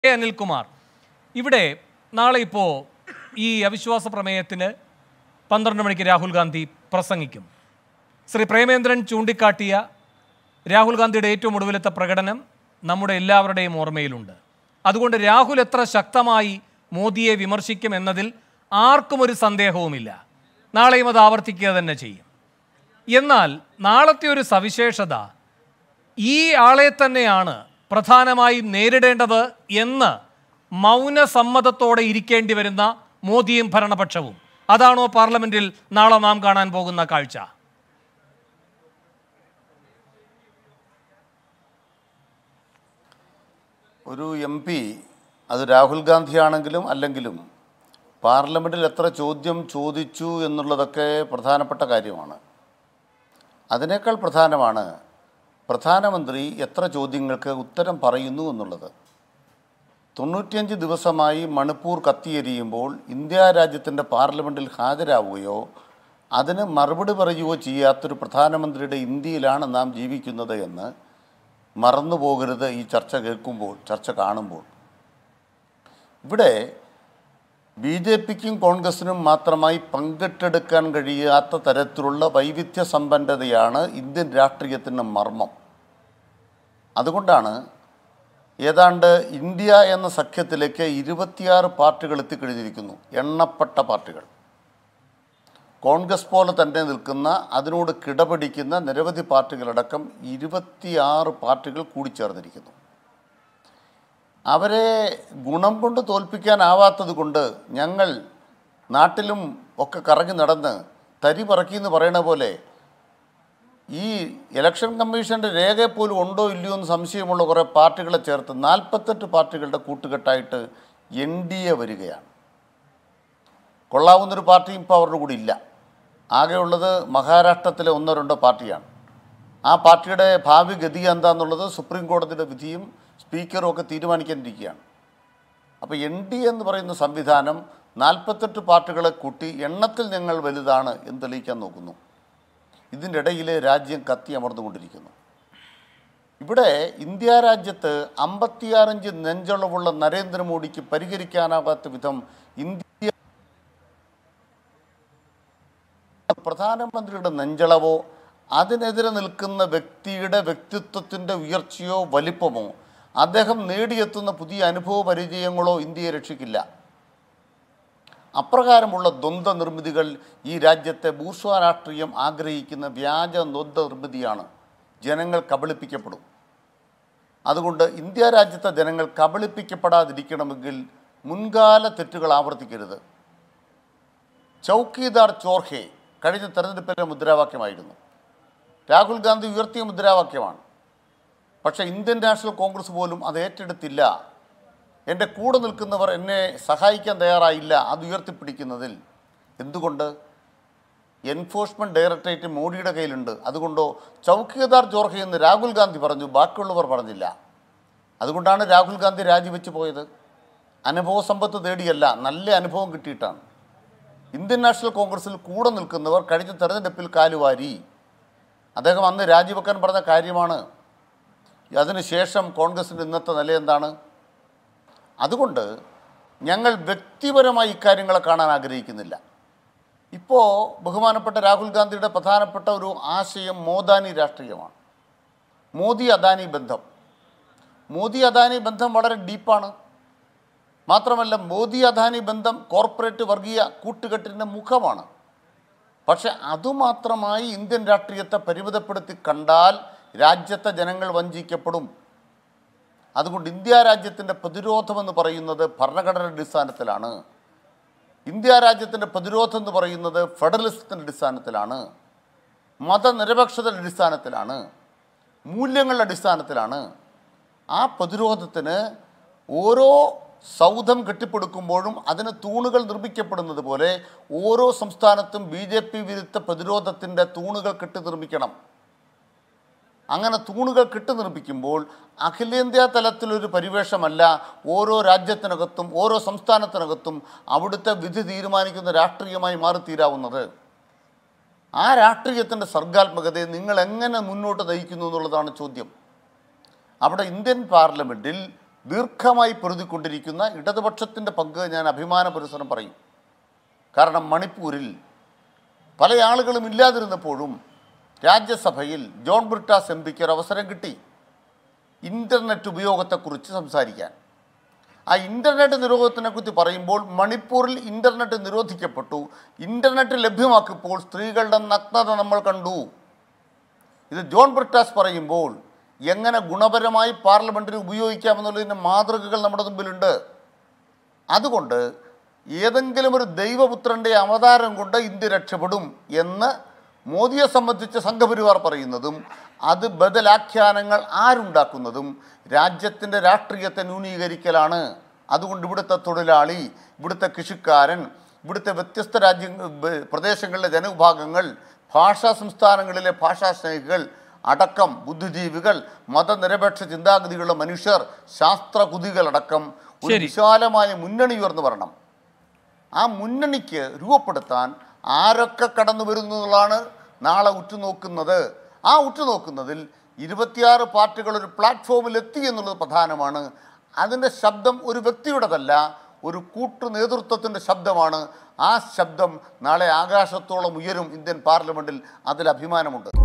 A Anilkumar ഇവിടെ നാളെ ഇപ്പോൾ ഈ അവിശ്വാസ പ്രമേയത്തിന് പന്ത്രണ്ട് മണിക്ക് രാഹുൽ ഗാന്ധി പ്രസംഗിക്കും ശ്രീ പ്രേമേന്ദ്രൻ ചൂണ്ടിക്കാട്ടിയ രാഹുൽ ഗാന്ധിയുടെ ഏറ്റവും ഒടുവിലത്തെ പ്രകടനം നമ്മുടെ എല്ലാവരുടെയും ഓർമ്മയിലുണ്ട് അതുകൊണ്ട് രാഹുൽ എത്ര ശക്തമായി മോദിയെ വിമർശിക്കും എന്നതിൽ ആർക്കും ഒരു സന്ദേഹവുമില്ല നാളെയും അത് ആവർത്തിക്കുക തന്നെ ചെയ്യും എന്നാൽ നാളത്തെ ഒരു സവിശേഷത ഈ ആളെ തന്നെയാണ് പ്രധാനമായും നേരിടേണ്ടത് എന്ന് മൗനസമ്മതത്തോടെ ഇരിക്കേണ്ടി വരുന്ന മോദിയും ഭരണപക്ഷവും അതാണോ പാർലമെന്റിൽ നാളെ നാം കാണാൻ പോകുന്ന കാഴ്ച ഒരു എം പി അത് രാഹുൽ ഗാന്ധിയാണെങ്കിലും അല്ലെങ്കിലും പാർലമെൻറ്റിൽ എത്ര ചോദ്യം ചോദിച്ചു എന്നുള്ളതൊക്കെ പ്രധാനപ്പെട്ട കാര്യമാണ് അതിനേക്കാൾ പ്രധാനമാണ് പ്രധാനമന്ത്രി എത്ര ചോദ്യങ്ങൾക്ക് ഉത്തരം പറയുന്നു എന്നുള്ളത് തൊണ്ണൂറ്റിയഞ്ച് ദിവസമായി മണിപ്പൂർ കത്തിയെരിയുമ്പോൾ ഇന്ത്യ രാജ്യത്തിൻ്റെ പാർലമെൻറ്റിൽ ഹാജരാവുകയോ അതിന് മറുപടി പറയുകയോ ചെയ്യാത്തൊരു പ്രധാനമന്ത്രിയുടെ ഇന്ത്യയിലാണ് നാം ജീവിക്കുന്നത് എന്ന് മറന്നു പോകരുത് ഈ ചർച്ച കേൾക്കുമ്പോൾ ചർച്ച കാണുമ്പോൾ ഇവിടെ ബി ജെ പിക്കും കോൺഗ്രസിനും മാത്രമായി പങ്കിട്ടെടുക്കാൻ കഴിയാത്ത തരത്തിലുള്ള വൈവിധ്യ സമ്പന്നതയാണ് ഇന്ത്യൻ രാഷ്ട്രീയത്തിൻ്റെ മർമ്മം അതുകൊണ്ടാണ് ഏതാണ്ട് ഇന്ത്യ എന്ന സഖ്യത്തിലേക്ക് ഇരുപത്തിയാറ് പാർട്ടികൾ എത്തിക്കഴിഞ്ഞിരിക്കുന്നു എണ്ണപ്പെട്ട പാർട്ടികൾ കോൺഗ്രസ് പോലെ തന്നെ നിൽക്കുന്ന അതിനോട് കിടപിടിക്കുന്ന നിരവധി പാർട്ടികളടക്കം ഇരുപത്തിയാറ് പാർട്ടികൾ കൂടിച്ചേർന്നിരിക്കുന്നു അവരെ ഗുണം കൊണ്ട് തോൽപ്പിക്കാനാവാത്തത് കൊണ്ട് ഞങ്ങൾ നാട്ടിലും ഒക്കെ കറങ്ങി നടന്ന് തരി പറക്കി എന്ന് പറയണ പോലെ ഈ ഇലക്ഷൻ കമ്മീഷൻ്റെ രേഖ പോലും ഉണ്ടോ ഇല്ലയോ എന്ന് സംശയമുള്ള കുറേ പാർട്ടികളെ ചേർത്ത് നാൽപ്പത്തെട്ട് പാർട്ടികളുടെ കൂട്ടുകെട്ടായിട്ട് എൻ ഡി എ വരികയാണ് കൊള്ളാവുന്നൊരു പാർട്ടിയും ഇപ്പോൾ അവരുടെ കൂടെ ഇല്ല ആകെയുള്ളത് മഹാരാഷ്ട്രത്തിലെ ഒന്നോ രണ്ടോ പാർട്ടിയാണ് ആ പാർട്ടിയുടെ ഭാവി ഗതി എന്താണെന്നുള്ളത് സുപ്രീം കോടതിയുടെ വിധിയും സ്പീക്കറും ഒക്കെ തീരുമാനിക്കാനിരിക്കുകയാണ് അപ്പോൾ എൻ ഡി എന്ന് പറയുന്ന സംവിധാനം നാൽപ്പത്തെട്ട് പാർട്ടികളെ കൂട്ടി എണ്ണത്തിൽ ഞങ്ങൾ വലുതാണ് എന്ന് തെളിയിക്കാൻ നോക്കുന്നു ഇതിൻ്റെ ഇടയിൽ രാജ്യം കത്തി അമർന്നുകൊണ്ടിരിക്കുന്നു ഇവിടെ ഇന്ത്യ രാജ്യത്ത് അമ്പത്തിയാറഞ്ച് നെഞ്ചളവുള്ള നരേന്ദ്രമോദിക്ക് പരിഹരിക്കാനാവാത്ത വിധം ഇന്ത്യ പ്രധാനമന്ത്രിയുടെ നെഞ്ചളവോ അതിനെതിരെ നിൽക്കുന്ന വ്യക്തിയുടെ വ്യക്തിത്വത്തിൻ്റെ ഉയർച്ചയോ വലിപ്പമോ അദ്ദേഹം നേടിയെത്തുന്ന പുതിയ അനുഭവ പരിചയങ്ങളോ ഇന്ത്യയെ രക്ഷിക്കില്ല അപ്രകാരമുള്ള ദ്വന്ദ്വ നിർമ്മിതികൾ ഈ രാജ്യത്തെ ബൂർഷ്വ രാഷ്ട്രീയം ആഗ്രഹിക്കുന്ന വ്യാജ ദ്വന്ദ്വ നിർമ്മിതിയാണ് ജനങ്ങൾ കബളിപ്പിക്കപ്പെടും അതുകൊണ്ട് ഇന്ത്യ രാജ്യത്തെ ജനങ്ങൾ കബളിപ്പിക്കപ്പെടാതിരിക്കണമെങ്കിൽ മുൻകാല തെറ്റുകൾ ആവർത്തിക്കരുത് ചൗക്കീദാർ ചോർഹെ കഴിഞ്ഞ തെരഞ്ഞെടുപ്പിലെ മുദ്രാവാക്യമായിരുന്നു രാഹുൽ ഗാന്ധി ഉയർത്തിയ മുദ്രാവാക്യമാണ് പക്ഷേ ഇന്ത്യൻ നാഷണൽ കോൺഗ്രസ് പോലും അത് ഏറ്റെടുത്തില്ല എൻ്റെ കൂടെ നിൽക്കുന്നവർ എന്നെ സഹായിക്കാൻ തയ്യാറായില്ല അത് ഉയർത്തിപ്പിടിക്കുന്നതിൽ എന്തുകൊണ്ട് എൻഫോഴ്സ്മെൻറ്റ് ഡയറക്ടറേറ്റ് മോഡിയുടെ കയ്യിലുണ്ട് അതുകൊണ്ടോ ചൗക്കിയദാർ ജോർഹ എന്ന് രാഹുൽ ഗാന്ധി പറഞ്ഞു ബാക്കിയുള്ളവർ പറഞ്ഞില്ല അതുകൊണ്ടാണ് രാഹുൽ ഗാന്ധി രാജിവെച്ച് പോയത് അനുഭവ സമ്പത്ത് തേടിയല്ല നല്ല അനുഭവം കിട്ടിയിട്ടാണ് ഇന്ത്യൻ നാഷണൽ കോൺഗ്രസിൽ കൂടെ നിൽക്കുന്നവർ കഴിഞ്ഞ തെരഞ്ഞെടുപ്പിൽ കാലുവാരി അദ്ദേഹം അന്ന് രാജിവെക്കാൻ പറഞ്ഞ കാര്യമാണ് അതിനുശേഷം കോൺഗ്രസിൻ്റെ ഇന്നത്തെ നില എന്താണ് അതുകൊണ്ട് ഞങ്ങൾ വ്യക്തിപരമായി ഇക്കാര്യങ്ങളെ കാണാൻ ആഗ്രഹിക്കുന്നില്ല ഇപ്പോൾ ബഹുമാനപ്പെട്ട രാഹുൽ ഗാന്ധിയുടെ പ്രധാനപ്പെട്ട ഒരു ആശയം മോദാനി രാഷ്ട്രീയമാണ് മോദി അദാനി ബന്ധം മോദി അദാനി ബന്ധം വളരെ ഡീപ്പാണ് മാത്രമല്ല മോദി അദാനി ബന്ധം കോർപ്പറേറ്റ് വർഗീയ കൂട്ടുകെട്ടിൻ്റെ മുഖമാണ് പക്ഷെ അതുമാത്രമായി ഇന്ത്യൻ രാഷ്ട്രീയത്തെ പരിമിതപ്പെടുത്തി കണ്ടാൽ രാജ്യത്തെ ജനങ്ങൾ വഞ്ചിക്കപ്പെടും അതുകൊണ്ട് ഇന്ത്യ രാജ്യത്തിൻ്റെ പ്രതിരോധമെന്ന് പറയുന്നത് ഭരണഘടനയുടെ അടിസ്ഥാനത്തിലാണ് ഇന്ത്യ രാജ്യത്തിൻ്റെ പ്രതിരോധം എന്ന് പറയുന്നത് ഫെഡറലിസത്തിൻ്റെ അടിസ്ഥാനത്തിലാണ് മതനിരപേക്ഷതയുടെ അടിസ്ഥാനത്തിലാണ് മൂല്യങ്ങളുടെ അടിസ്ഥാനത്തിലാണ് ആ പ്രതിരോധത്തിന് ഓരോ സൗധം കെട്ടിപ്പടുക്കുമ്പോഴും അതിന് തൂണുകൾ നിർമ്മിക്കപ്പെടുന്നത് പോലെ ഓരോ സംസ്ഥാനത്തും ബി ജെ പി വിരുദ്ധ പ്രതിരോധത്തിൻ്റെ തൂണുകൾ കെട്ടി നിർമ്മിക്കണം അങ്ങനെ തൂണുകൾ കെട്ടി നിർമ്മിക്കുമ്പോൾ അഖിലേന്ത്യാ തലത്തിലൊരു പരിവേഷമല്ല ഓരോ രാജ്യത്തിനകത്തും ഓരോ സംസ്ഥാനത്തിനകത്തും അവിടുത്തെ വിധി തീരുമാനിക്കുന്ന രാഷ്ട്രീയമായി മാറിത്തീരാവുന്നത് ആ രാഷ്ട്രീയത്തിൻ്റെ സർഗാത്മകതയെ നിങ്ങൾ എങ്ങനെ മുന്നോട്ട് നയിക്കുന്നു എന്നുള്ളതാണ് ചോദ്യം അവിടെ ഇന്ത്യൻ പാർലമെൻറ്റിൽ ദീർഘമായി പൊരുതിക്കൊണ്ടിരിക്കുന്ന ഇടതുപക്ഷത്തിൻ്റെ പങ്ക് ഞാൻ അഭിമാന പുരസരം പറയും കാരണം മണിപ്പൂരിൽ പല ആളുകളും ഇല്ലാതിരുന്നപ്പോഴും രാജ്യസഭയിൽ ജോൺ ബ്രിട്ടാസ് എം പിക്ക് ഒരു അവസരം കിട്ടി ഇൻ്റർനെറ്റ് ഉപയോഗത്തെക്കുറിച്ച് സംസാരിക്കാൻ ആ ഇൻ്റർനെറ്റ് നിരോധനത്തെക്കുറിച്ച് പറയുമ്പോൾ മണിപ്പൂരിൽ ഇൻ്റർനെറ്റ് നിരോധിക്കപ്പെട്ടു ഇൻ്റർനെറ്റ് ലഭ്യമാക്കിയപ്പോൾ സ്ത്രീകളുടെ നഗ്നത നമ്മൾ കണ്ടു ഇത് ജോൺ ബ്രിട്ടാസ് പറയുമ്പോൾ എങ്ങനെ ഗുണപരമായി പാർലമെൻറ്റിൽ ഉപയോഗിക്കാമെന്നുള്ളതിൻ്റെ മാതൃകകൾ നമ്മുടെ മുമ്പിലുണ്ട് അതുകൊണ്ട് ഏതെങ്കിലും ഒരു ദൈവപുത്രൻ്റെ അവതാരം കൊണ്ട് ഇന്ത്യ രക്ഷപ്പെടും എന്ന് മോദിയെ സംബന്ധിച്ച് സംഘപരിവാർ പറയുന്നതും അത് ബദലാഖ്യാനങ്ങൾ ആരുണ്ടാക്കുന്നതും രാജ്യത്തിൻ്റെ രാഷ്ട്രീയത്തെ ന്യൂനീകരിക്കലാണ് അതുകൊണ്ട് ഇവിടുത്തെ തൊഴിലാളി ഇവിടുത്തെ കൃഷിക്കാരൻ ഇവിടുത്തെ വ്യത്യസ്ത രാജ്യ ബ- പ്രദേശങ്ങളിലെ ജനവിഭാഗങ്ങൾ ഭാഷാ സംസ്ഥാനങ്ങളിലെ ഭാഷാ സ്നേഹികൾ അടക്കം ബുദ്ധിജീവികൾ മതനിരപേക്ഷ ചിന്താഗതികളുള്ള മനുഷ്യർ ശാസ്ത്രകുതികളടക്കം ഒരു ശരി. വിശാലമായ മുന്നണി ഉയർന്നു വരണം ആ മുന്നണിക്ക് രൂപപ്പെടുത്താൻ ആരൊക്കെ കടന്നു വരുന്നു എന്നുള്ളതാണ് നാളെ ഉറ്റുനോക്കുന്നത് ആ ഉറ്റുനോക്കുന്നതിൽ ഇരുപത്തിയാറ് പാർട്ടികൾ ഒരു പ്ലാറ്റ്ഫോമിൽ എത്തി എന്നുള്ളത് പ്രധാനമാണ് അതിൻ്റെ ശബ്ദം ഒരു വ്യക്തിയുടേതല്ല ഒരു കൂട്ടു നേതൃത്വത്തിൻ്റെ ശബ്ദമാണ് ആ ശബ്ദം നാളെ ആകാശത്തോളം ഉയരും ഇന്ത്യൻ പാർലമെൻറ്റിൽ അതിൽ അഭിമാനമുണ്ട്